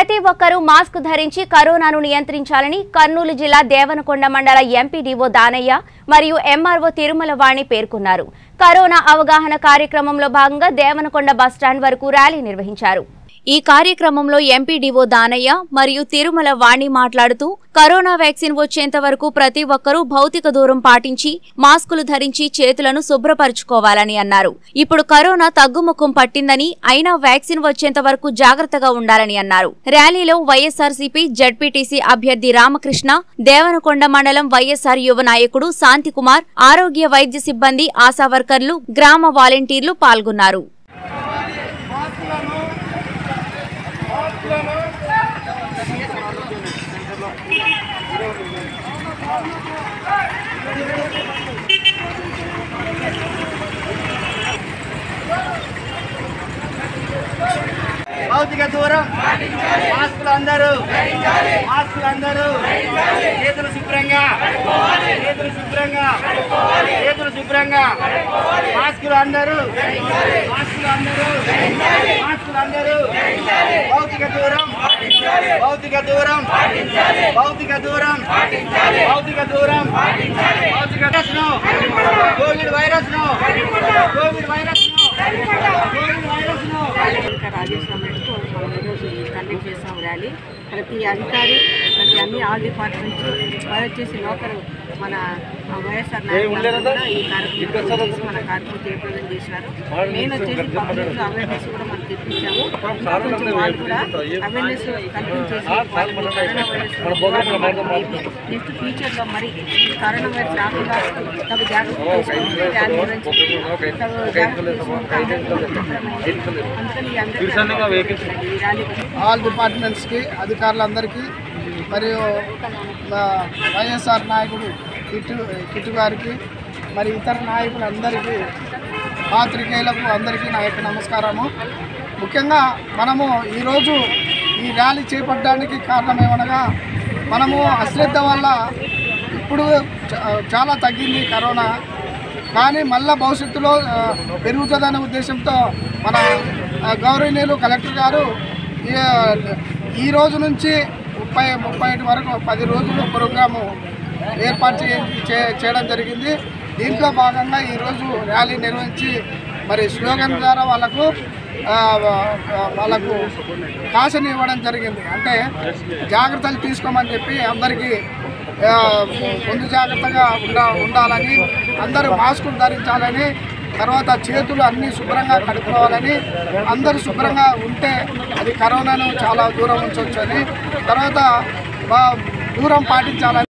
ప్రతి ఒక్కరూ మాస్క్ ధరించి కరోనాను నియంత్రించాలని కర్నూలు జిల్లా దేవనకొండ మండల ఎంపీడీఓ దానయ్య మరియు ఎంఆర్ఓ తిరుమల వాణి పేర్కొన్నారు కరోనా అవగాహన కార్యక్రమంలో భాగంగా దేవనకొండ బస్టాండ్ వరకు ర్యాలీ నిర్వహించారు ఈ కార్యక్రమంలో ఎంపీడీఓ దానయ్య మరియు తిరుమల వాణి మాట్లాడుతూ కరోనా వ్యాక్సిన్ వచ్చేంత వరకు ప్రతి ఒక్కరూ భౌతిక దూరం పాటించి మాస్కులు ధరించి చేతులను శుభ్రపరచుకోవాలని అన్నారు ఇప్పుడు కరోనా తగ్గుముఖం పట్టిందని అయినా వ్యాక్సిన్ వచ్చేంత వరకు జాగ్రత్తగా ఉండాలని అన్నారు ర్యాలీలో వైఎస్ఆర్సీపీ జడ్పీటీసీ అభ్యర్థి రామకృష్ణ దేవనకొండ మండలం వైఎస్ఆర్ యువ నాయకుడు శాంతికుమార్ ఆరోగ్య వైద్య సిబ్బంది ఆశా వర్కర్లు గ్రామ వాలంటీర్లు పాల్గొన్నారు భౌతిక దూరం మాస్కులు అందరూ మాస్కులు అందరూ చేతులు శుభ్రంగా చేతులు శుభ్రంగా చేతులు శుభ్రంగా మాస్కులు అందరూ మాస్కులు అందరూ మాస్కులు అందరూ భౌతిక దూరం భౌతిక దూరం భౌతిక దూరం భౌతిక దూరం భౌతిక వైరస్ ను కోవిడ్ వైరస్ ను కోవిడ్ వైరస్ ను కోవిడ్ వైరస్ ను ఇంకా రాజేశ్వర మేరకు మనం ఈరోజు ఈ కండక్ట్ చేస్తాం ర్యాలీ ప్రతి అధికారి ప్రతి అన్ని ఆల్ డిపార్ట్మెంట్స్ మరి వచ్చేసి లోకల్ మన ఆ, వైఎస్ఆర్ నాయకులు కూడా ఈ కార్యక్రమం చేసి మన కార్యక్రమం చేపట్టడం చేసినారు మెయిన్ వచ్చేసి పబ్లిక్ అవేర్నెస్ కూడా మనం తెప్పించాము ఇంకా కొంచెం వాళ్ళు కూడా అవేర్నెస్ కల్పించేసి వాళ్ళకి కరోనా వైరస్ నెక్స్ట్ ఫ్యూచర్లో మరి ఈ కరోనా వైరస్ రాకుండా తగు జాగ్రత్త తీసుకుంటే ర్యాలీ గురించి తగు జాగ్రత్త తీసుకుంటే అందుకని ఈ అందరికీ ఈ ర్యాలీ గురించి ఆల్ డిపార్ట్మెంట్స్కి అధికారులందరికీ మరియు మా వైఎస్ఆర్ నాయకుడు కిట్టు కిట్టు గారికి మరి ఇతర నాయకులందరికీ పాత్రికేయులకు అందరికీ నా యొక్క నమస్కారము ముఖ్యంగా మనము ఈరోజు ఈ ర్యాలీ చేపట్టడానికి కారణం ఏమనగా మనము అశ్రద్ధ వల్ల ఇప్పుడు చ- చాలా తగ్గింది కరోనా కానీ మళ్ళా భవిష్యత్తులో ఆ, పెరుగుతుందనే ఉద్దేశంతో మన ఆ, గౌరవనీయులు కలెక్టర్ గారు ఈ- ఈ రోజు నుంచి ముప్పై ముప్పై ఐదు వరకు పది రోజులు ప్రోగ్రాము ఏర్పాటు చే- చే- చేయడం జరిగింది దీంట్లో భాగంగా ఈరోజు ర్యాలీ నిర్వహించి మరి స్లోగన్ ద్వారా వాళ్ళకు ఆ, వా- వాళ్ళకు కాశని ఇవ్వడం జరిగింది అంటే జాగ్రత్తలు తీసుకోమని చెప్పి అందరికీ ఆ, ముందు జాగ్రత్తగా ఉండ ఉండాలని అందరూ మాస్కులు ధరించాలని తర్వాత చేతులు అన్నీ శుభ్రంగా కడుక్కోవాలని అందరూ శుభ్రంగా ఉంటే అది కరోనాను చాలా దూరం ఉంచవచ్చని తర్వాత బా- దూరం పాటించాలని